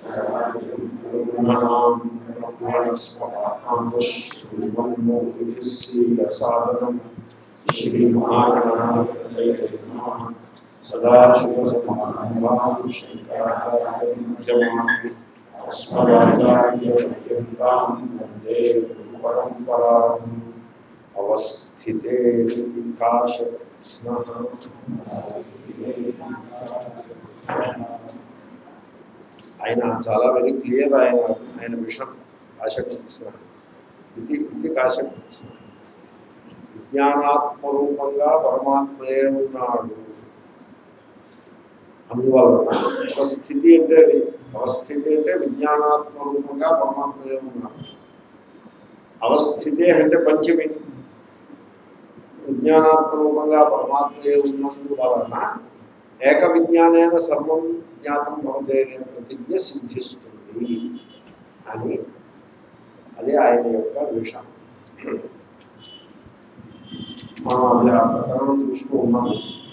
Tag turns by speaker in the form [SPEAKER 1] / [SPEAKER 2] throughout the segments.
[SPEAKER 1] సాధనం శ్రీ మహాగణాధిపతయే నమః సదాశివసమారంభాం శంకరాచార్యమ్యమాం అస్మదాచార్యపర్యంతాం వందే గురుపరంపరాం అవస్థితే కాశస్నః ఆయన చాలా వెరీ క్లియర్ ఆయన ఆయన విషయం ఆసక్తి ఇది ఇది ఆసక్తి విజ్ఞానాత్మరూపంగా పరమాత్మయే ఉన్నాడు అందువలన అవస్థితి అంటే అది అవస్థితి అంటే విజ్ఞానాత్మరూపంగా పరమాత్మయే ఉన్నాడు అవస్థితే అంటే పంచమి విజ్ఞానాత్మరూపంగా పరమాత్మయే ఉన్నందువలన ఏక విజ్ఞానైన సర్వం జ్ఞాతం భవతే అనే ప్రతిజ్ఞ సిద్ధిస్తుంది అని అదే ఆయన యొక్క విషయం మనం అది ఆ ప్రకరణం చూస్తూ ఉన్నాము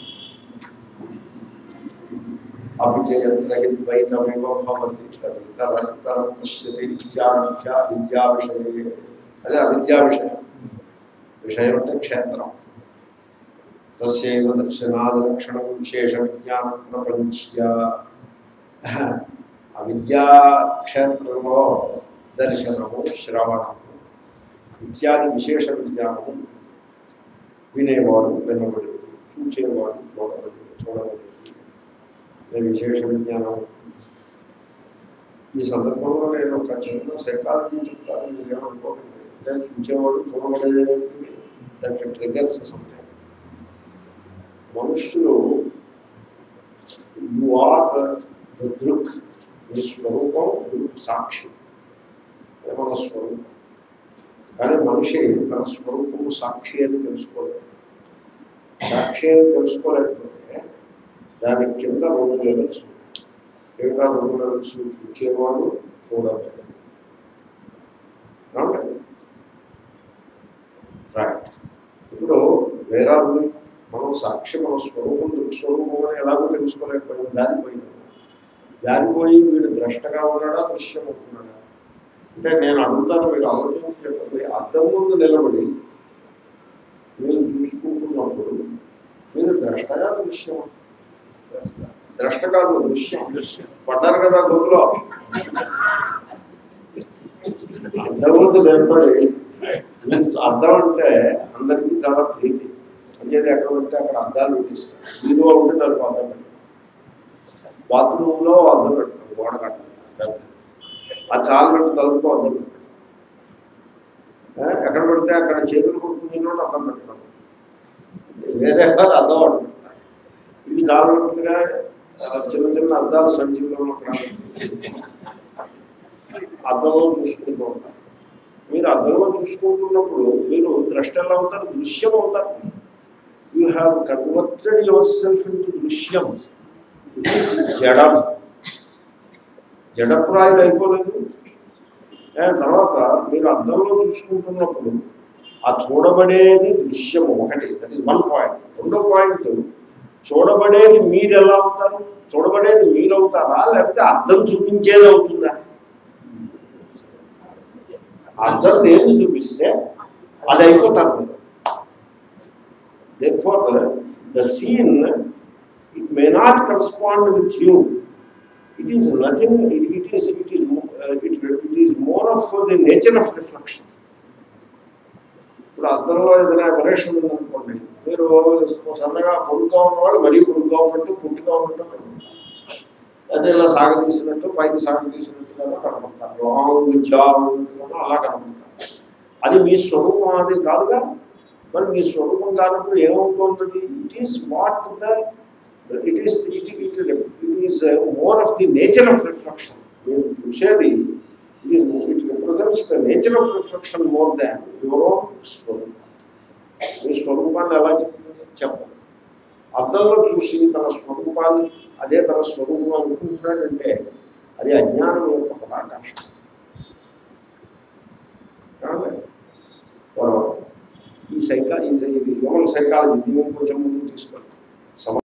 [SPEAKER 1] అభిజయద్వైతమివ భవతి తదితరం పశ్యతి విద్యాఖ్య విద్యా విషయే అదే అవిద్యా విషయం విషయం అంటే క్షేత్రం తస్యైవ దర్శనాదలక్షణం విశేష విజ్ఞాన ప్రపంచ్య అవిద్యా క్షేత్రంలో దర్శనము శ్రవణము ఇత్యాది విశేష విజ్ఞానము వినేవాడు వినబడేది చూచేవాడు చూడబడేది చూడబడేది అదే విశేష విజ్ఞానం ఈ సందర్భంలో నేను ఒక చిన్న సైకాలజీ చెప్తాను మీరు ఏమనుకోకండి అంటే చూచేవాడు చూడబడేది దానికి ట్రిగర్స్ సంథింగ్ మనుష్యులు యు ఆర్ ద దృక్ మీ స్వరూపం దృక్ సాక్షి అదే మన స్వరూపం కానీ మనిషి తన స్వరూపము సాక్షి అని తెలుసుకోలేదు సాక్షి అని తెలుసుకోలేకపోతే దాని కింద రెండు లెవెల్స్ ఉంటాయి ఏమిటా రెండు లెవెల్స్ చూచేవాడు చూడలేదు రైట్ ఇప్పుడు వేరే మనం సాక్షి మన స్వరూపం స్వరూపం అని ఎలాగో తెలుసుకోలేకపోయాం జారిపోయింది జారిపోయి వీడు ద్రష్టగా ఉన్నాడా దృశ్యం అవుతున్నాడా అంటే నేను అడుగుతాను మీరు ఆలోచించి చెప్పండి అద్దం ముందు నిలబడి మీరు చూసుకుంటున్నప్పుడు మీరు ద్రష్టగా దృశ్యం ద్రష్ట కాదు దృశ్యం పడ్డారు కదా గొప్పలో అద్దం ముందు నిలబడి అద్దం అంటే అందరికీ చాలా ప్రీతి అంచేది ఎక్కడ ఉంటే అక్కడ అద్దాలు పెట్టిస్తారు వీధిలో ఉంటే దానికి అద్దం పెట్టారు బాత్రూంలో అద్దం పెట్టారు గోడ కట్టాలి ఆ చాలా పెట్టి తలుపుకో అద్దం పెట్టాడు ఎక్కడ పెడితే అక్కడ చేతులు కొడుకుని అద్దం పెట్టడం వేరే వారు అద్దం అంటున్నారు ఇవి చాలా పెట్టుగా చిన్న చిన్న అద్దాలు సంజీవులలో అద్దంలో చూసుకుంటూ ఉంటారు మీరు అద్దంలో చూసుకుంటున్నప్పుడు మీరు ద్రష్ట ఎలా అవుతారు దృశ్యం అవుతారు you have converted yourself into దృశ్యం జడం జడప్రాయులు అయిపోలేదు తర్వాత మీరు అద్దంలో చూసుకుంటున్నప్పుడు ఆ చూడబడేది దృశ్యము ఒకటి అది వన్ పాయింట్ రెండో పాయింట్ చూడబడేది మీరు ఎలా అవుతారు చూడబడేది మీరు అవుతారా లేకపోతే అద్దం చూపించేది అవుతుందా అద్దం నేను చూపిస్తే అది అయిపోతారు మీరు therefore the scene it may not correspond with you it is nothing it, it is it is uh, it, it is more of the nature of reflection ఇప్పుడు అద్దంలో ఏదైనా ఎమరేషన్ ఉందనుకోండి మీరు సన్నగా పొడుగ్గా ఉన్నవాళ్ళు మరీ పొడుగ్గా ఉన్నట్టు పుట్టిగా ఉన్నట్టు అదే ఇలా సాగదీసినట్టు పైకి సాగదీసినట్టుగా కనపడతారు లాంగ్ జాబ్ ఉన్నట్టుగా అలా కనపడతారు అది మీ స్వరూపం అది కాదుగా మరి మీ స్వరూపం కానప్పుడు ఏమవుతుంది it is what the it is it it it is more of the nature of reflection మీరు చూసేది it is it represents the nature of reflection more than your own స్వరూపం మీ స్వరూపాన్ని ఎలా చెప్తుంది చెప్పండి అద్దంలో చూసి తన స్వరూపాన్ని అదే తన స్వరూపం అనుకుంటున్నాడంటే అది అజ్ఞానం యొక్క పరాకాశం ఈ సైకా ఇది హ్యూమన్ సైకాలజీ దీన్ని కొంచెం ముందుకు తీసుకెళ్తాం